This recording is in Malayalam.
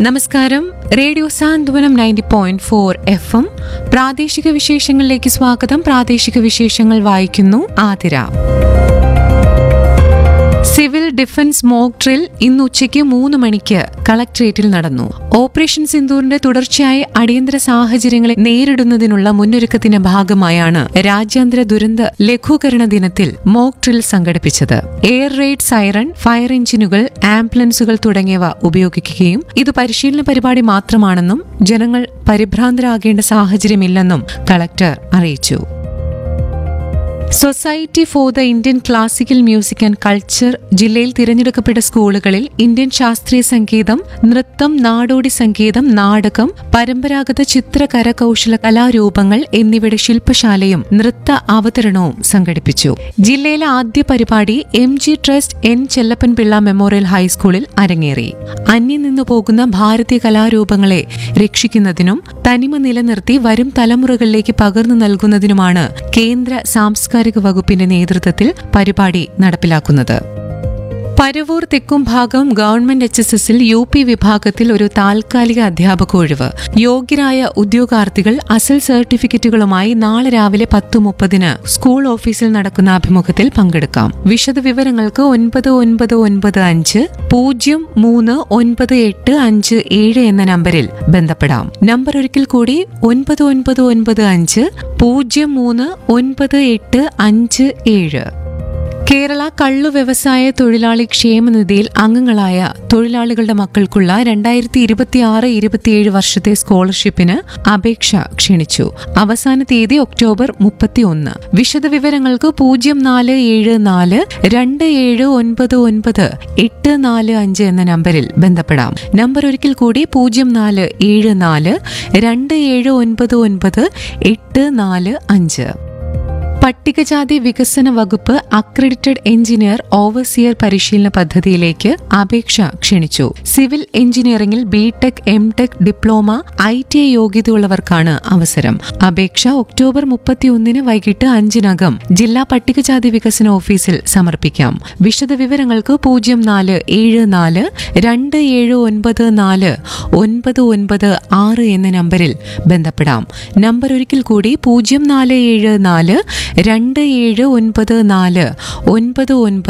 നമസ്കാരം radio Santhwanam ninety point four F M പ്രാദേശിക വിശേഷങ്ങളിലേക്ക് സ്വാഗതം പ്രാദേശിക വിശേഷങ്ങൾ വായിക്കുന്നു Athira civil defence mock drill ഇന്ന് ഉച്ചയ്ക്ക് മൂന്ന് മണിക്ക് കളക്ട്രേറ്റിൽ നടന്നു ഓപ്പറേഷൻ സിന്ദൂറിന്റെ തുടർച്ചയായ അടിയന്തര സാഹചര്യങ്ങളെ നേരിടുന്നതിനുള്ള മുന്നൊരുക്കത്തിന്റെ ഭാഗമായാണ് രാജ്യാന്തര ദുരന്ത ലഘൂകരണ ദിനത്തിൽ മോക്ക് ഡ്രിൽ സംഘടിപ്പിച്ചത് എയർ റെയ്ഡ് സൈറൺ ഫയർ എഞ്ചിനുകൾ ആംബുലൻസുകൾ തുടങ്ങിയവ ഉപയോഗിക്കുകയും ഇത് പരിശീലന പരിപാടി മാത്രമാണെന്നും ജനങ്ങൾ പരിഭ്രാന്തരാകേണ്ട സാഹചര്യമില്ലെന്നും കളക്ടർ അറിയിച്ചു society for the Indian classical music and culture ജില്ലയിൽ തിരഞ്ഞെടുക്കപ്പെട്ട സ്കൂളുകളിൽ ഇന്ത്യൻ ശാസ്ത്രീയ സംഗീതം നൃത്തം നാടോടി സംഗീതം നാടകം പരമ്പരാഗത ചിത്ര കരകൗശല കലാരൂപങ്ങൾ എന്നിവയുടെ ശില്പശാലയും നൃത്ത അവതരണവും സംഘടിപ്പിച്ചു ജില്ലയിലെ ആദ്യ പരിപാടി M G trust N Chellappan Pillai memorial ഹൈസ്കൂളിൽ അരങ്ങേറി അന്യം നിന്നു പോകുന്ന ഭാരതീയ കലാരൂപങ്ങളെ രക്ഷിക്കുന്നതിനും തനിമ നിലനിർത്തി വരും തലമുറകളിലേക്ക് പകർന്നു നൽകുന്നതിനുമാണ് കേന്ദ്ര സാംസ്കാരിക വകുപ്പിന്റെ നേതൃത്വത്തിൽ പരിപാടി നടപ്പിലാക്കുന്നത് പരവൂർ തെക്കും ഭാഗം ഗവൺമെന്റ് എച്ച് എസ് എസിൽ യു പി വിഭാഗത്തിൽ ഒരു താൽക്കാലിക അധ്യാപക ഒഴിവ് യോഗ്യരായ ഉദ്യോഗാർത്ഥികൾ അസൽ സർട്ടിഫിക്കറ്റുകളുമായി നാളെ രാവിലെ പത്ത് മുപ്പതിന് സ്കൂൾ ഓഫീസിൽ നടക്കുന്ന അഭിമുഖത്തിൽ പങ്കെടുക്കാം വിശദവിവരങ്ങൾക്ക് ഒൻപത് ഒൻപത് ഒൻപത് അഞ്ച് പൂജ്യം മൂന്ന് ഒൻപത് എട്ട് അഞ്ച് ഏഴ് എന്ന നമ്പറിൽ ബന്ധപ്പെടാം നമ്പർ ഒരിക്കൽ കൂടി ഒൻപത് ഒൻപത് ഒൻപത് അഞ്ച് പൂജ്യം മൂന്ന് ഒൻപത് എട്ട് അഞ്ച് ഏഴ് കേരള കള്ളു വ്യവസായ തൊഴിലാളി ക്ഷേമനിധിയിൽ അംഗങ്ങളായ തൊഴിലാളികളുടെ മക്കൾക്കുള്ള രണ്ടായിരത്തി ഇരുപത്തിയാറ് ഇരുപത്തിയേഴ് വർഷത്തെ സ്കോളർഷിപ്പിന് അപേക്ഷ ക്ഷണിച്ചു അവസാന തീയതി ഒക്ടോബർ മുപ്പത്തിയൊന്ന് വിശദവിവരങ്ങൾക്ക് പൂജ്യം നാല് ഏഴ് നാല് രണ്ട് ഏഴ് ഒൻപത് ഒൻപത് എട്ട് നാല് അഞ്ച് എന്ന നമ്പറിൽ ബന്ധപ്പെടാം നമ്പർ ഒരിക്കൽ കൂടി പൂജ്യം നാല് ഏഴ് നാല് രണ്ട് ഏഴ് ഒൻപത് ഒൻപത് എട്ട് നാല് അഞ്ച് പട്ടികജാതി വികസന വകുപ്പ് അക്രഡിറ്റഡ് എഞ്ചിനീയർ ഓവർസിയർ പരിശീലന പദ്ധതിയിലേക്ക് അപേക്ഷ ക്ഷണിച്ചു സിവിൽ എഞ്ചിനീയറിംഗിൽ B Tech M Tech diploma I T I യോഗ്യതയുള്ളവർക്കാണ് അവസരം അപേക്ഷ ഒക്ടോബർ മുപ്പത്തിയൊന്നിന് വൈകിട്ട് അഞ്ചിനകം ജില്ലാ പട്ടികജാതി വികസന ഓഫീസിൽ സമർപ്പിക്കാം വിശദവിവരങ്ങൾക്ക് പൂജ്യം നാല് ഏഴ് നാല് രണ്ട് ഏഴ് ഒൻപത് നാല് ഒൻപത് ഒൻപത് ആറ് എന്ന നമ്പറിൽ ബന്ധപ്പെടാം നമ്പർ ഒരിക്കൽ കൂടി പൂജ്യം നാല് ഏഴ് നാല് രണ്ട് ഏഴ് ഒൻപത് നാല് ഒൻപത് ഒൻപത്